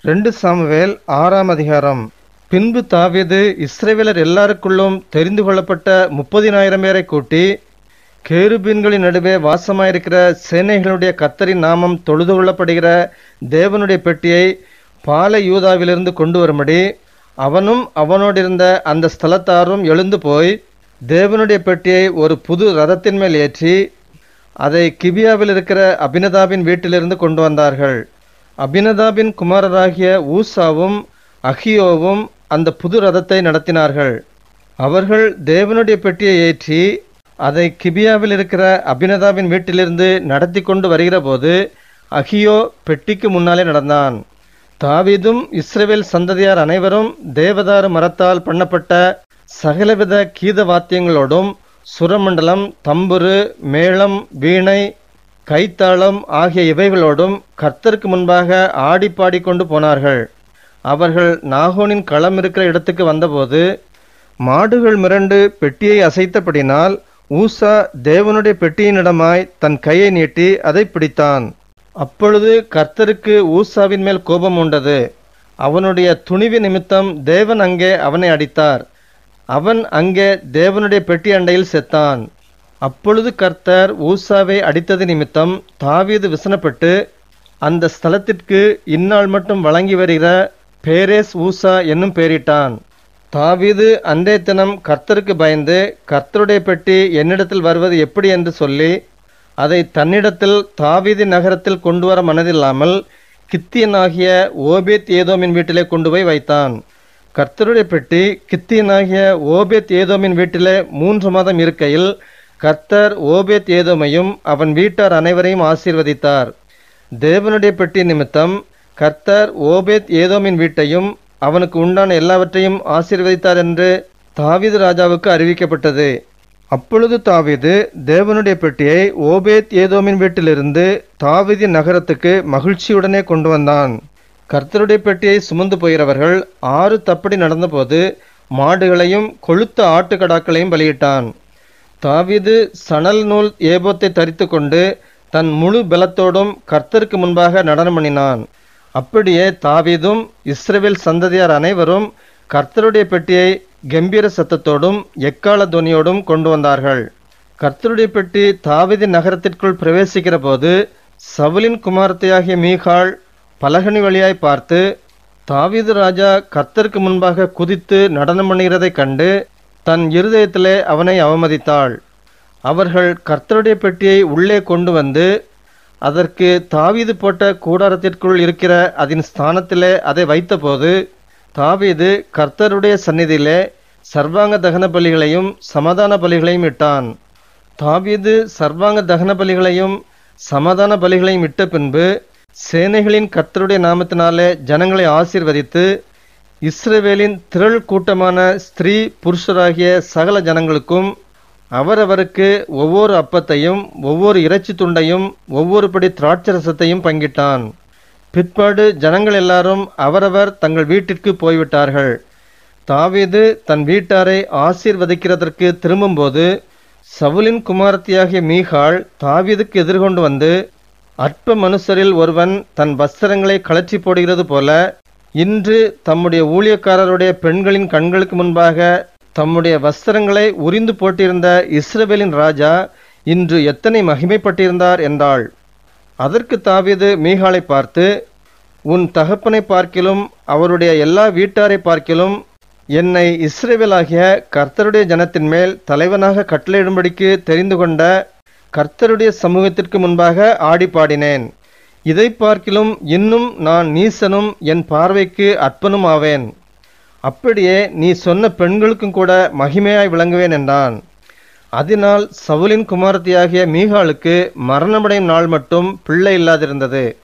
ரெண்டு சாமுவேல் ஆறாம் அதிகாரம் பின்பு தாவீது இஸ்ரவேலர் எல்லாருக்குள்ளும் தெரிந்து கொள்ளப்பட்ட முப்பதினாயிரம் பேரை கூட்டி கேருபீன்களின் நடுவே வாசமாயிருக்கிற சேனைகளுடைய கர்த்தரின் நாமம் தொழுது கொள்ளப்படுகிற தேவனுடைய பெட்டியை பால யூதாவிலிருந்து கொண்டு வரும்படி அவனும் அவனோடிருந்த அந்த ஸ்தலத்தாரும் எழுந்து போய் தேவனுடைய பெட்டியை ஒரு புது ரதத்தின் மேல் ஏற்றி அதை கிபியாவில் இருக்கிற அபினதாபின் வீட்டிலிருந்து கொண்டு வந்தார்கள் அபினதாபின் குமாரராகிய ஊசாவும் அகியோவும் அந்த புது ரதத்தை நடத்தினார்கள் அவர்கள் தேவனுடைய பெட்டியை ஏற்றி அதை கிபியாவில் இருக்கிற அபினதாபின் வீட்டிலிருந்து நடத்தி கொண்டு வருகிற போது அகியோ பெட்டிக்கு முன்னாலே நடந்தான் தாவீதும் இஸ்ரவேல் சந்ததியார் அனைவரும் தேவதாரு மரத்தால் பண்ணப்பட்ட சகலவித கீத வாத்தியங்களோடும் சுரமண்டலம் தம்புரு மேளம் வீணை கைத்தாளம் ஆகிய இவைகளோடும் கர்த்தருக்கு முன்பாக ஆடி பாடிக்கொண்டு போனார்கள் அவர்கள் நாகோனின் களம் இருக்கிற இடத்துக்கு வந்தபோது மாடுகள் மிரண்டு பெட்டியை அசைத்தபடினால் ஊசா தேவனுடைய பெட்டியினிடமாய் தன் கையை நீட்டி அதை பிடித்தான் அப்பொழுது கர்த்தருக்கு ஊசாவின் மேல் கோபம் உண்டது அவனுடைய துணிவு நிமித்தம் தேவன் அங்கே அவனை அடித்தார் அவன் அங்கே தேவனுடைய பெட்டி அண்டையில் செத்தான் அப்பொழுது கர்த்தர் ஊசாவை அடித்தது நிமித்தம் தாவீது விசனப்பட்டு அந்த ஸ்தலத்திற்கு இந்நாள் மட்டும் வழங்கி வருகிற பேரேஸ் ஊசா என்னும் பெயரிட்டான் தாவீது அன்றைய தினம் கர்த்தருக்கு பயந்து கர்த்தருடைய பெட்டி என்னிடத்தில் வருவது எப்படி என்று சொல்லி அதை தன்னிடத்தில் தாவீது நகரத்தில் கொண்டு வர மனதில்லாமல் கித்தியனாகிய ஓபேத் ஏதோமின் வீட்டிலே கொண்டு போய் வைத்தான் கர்த்தருடைய பெட்டி கித்தியனாகிய ஓபேத் ஏதோமின் வீட்டிலே மூன்று மாதம் இருக்கையில் கர்த்தர் ஓபேத் ஏதோமையும் அவன் வீட்டார் அனைவரையும் ஆசீர்வதித்தார் தேவனுடைய பெட்டி நிமித்தம் கர்த்தர் ஓபேத் ஏதோமின் வீட்டையும் அவனுக்கு உண்டான எல்லாவற்றையும் ஆசீர்வதித்தார் என்று தாவீது ராஜாவுக்கு அறிவிக்கப்பட்டது அப்பொழுது தாவீது தேவனுடைய பெட்டியை ஓபேத் ஏதோமின் வீட்டிலிருந்து தாவீதின் நகரத்துக்கு மகிழ்ச்சியுடனே கொண்டு வந்தான் கர்த்தருடைய பெட்டியை சுமந்து போகிறவர்கள் ஆறு தப்படி நடந்தபோது மாடுகளையும் கொழுத்த ஆட்டுக்கடாக்களையும் பலியிட்டான் தாவீது சணல் நூல் ஏபோத்தை தரித்து கொண்டு தன் முழு பலத்தோடும் கர்த்தருக்கு முன்பாக நடனம் பண்ணினான் அப்படியே தாவீதும் இஸ்ரவேல் சந்ததியார் அனைவரும் கர்த்தருடைய பெட்டியை கம்பீர சத்தத்தோடும் எக்கால துணியோடும் கொண்டு வந்தார்கள் கர்த்தருடைய பெட்டி தாவீதின் நகரத்திற்குள் பிரவேசிக்கிற போது சவுலின் குமாரத்தையாகிய மீகாள் பலகனி வழியாய் பார்த்து தாவீது ராஜா கர்த்தருக்கு முன்பாக குதித்து நடனம் பண்ணுகிறதைக் கண்டு தன் இருதயத்திலே அவனை அவமதித்தாள் அவர்கள் கர்த்தருடைய பெட்டியை உள்ளே கொண்டு வந்து அதற்கு தாவீது போட்ட கூடாரத்திற்குள் இருக்கிற அதன் ஸ்தானத்திலே அதை வைத்தபோது தாவீது கர்த்தருடைய சந்நிதியிலே சர்வாங்க தகன பலிகளையும் சமாதான பலிகளையும் இட்டான் தாவீது சர்வாங்க தகன பலிகளையும் சமாதான பலிகளையும் இட்ட பின்பு சேனைகளின் கர்த்தருடைய நாமத்தினாலே ஜனங்களை ஆசீர்வதித்து இஸ்ரவேலின் திரள் கூட்டமான ஸ்திரீ புருஷராகிய சகல ஜனங்களுக்கும் அவரவருக்கு ஒவ்வொரு அப்பத்தையும் ஒவ்வொரு இறைச்சி துண்டையும் ஒவ்வொரு படி திராட்சரசத்தையும் பங்கிட்டான் பிற்பாடு ஜனங்கள் எல்லாரும் அவரவர் தங்கள் வீட்டிற்கு போய்விட்டார்கள் தாவீது தன் வீட்டாரை ஆசீர்வதிக்கிறதற்கு திரும்பும்போது சவுலின் குமாரத்தியாகிய மீகாள் தாவீதுக்கு எதிர்கொண்டு வந்து அற்ப மனுஷரில் ஒருவன் தன் வஸ்திரங்களை கழற்றி போடுகிறது போல இன்று தம்முடைய ஊழியக்காரருடைய பெண்களின் கண்களுக்கு முன்பாக தம்முடைய வஸ்திரங்களை உரிந்து போட்டிருந்த இஸ்ரவேலின் ராஜா இன்று எத்தனை மகிமைப்பட்டிருந்தார் என்றாள் அதற்கு தாவீது மீகாளை பார்த்து உன் தகப்பனை பார்க்கிலும் அவருடைய எல்லா வீட்டாரை பார்க்கிலும் என்னை இஸ்ரேவேலாகிய கர்த்தருடைய ஜனத்தின் மேல் தலைவனாக கட்டளையிடும்படிக்கு தெரிந்து கொண்ட கர்த்தருடைய சமூகத்திற்கு முன்பாக ஆடி பாடினேன் இதை பார்க்கிலும் இன்னும் நான் நீசனும் என் பார்வைக்கு அற்பனும் ஆவேன் அப்படியே நீ சொன்ன பெண்களுக்கும் கூட மகிமையாய் விளங்குவேன் என்றான் அதனால் சவுலின் குமாரத்தியாகிய மீகாளுக்கு மரணமடையும் நாள் மட்டும் பிள்ளை இல்லாதிருந்தது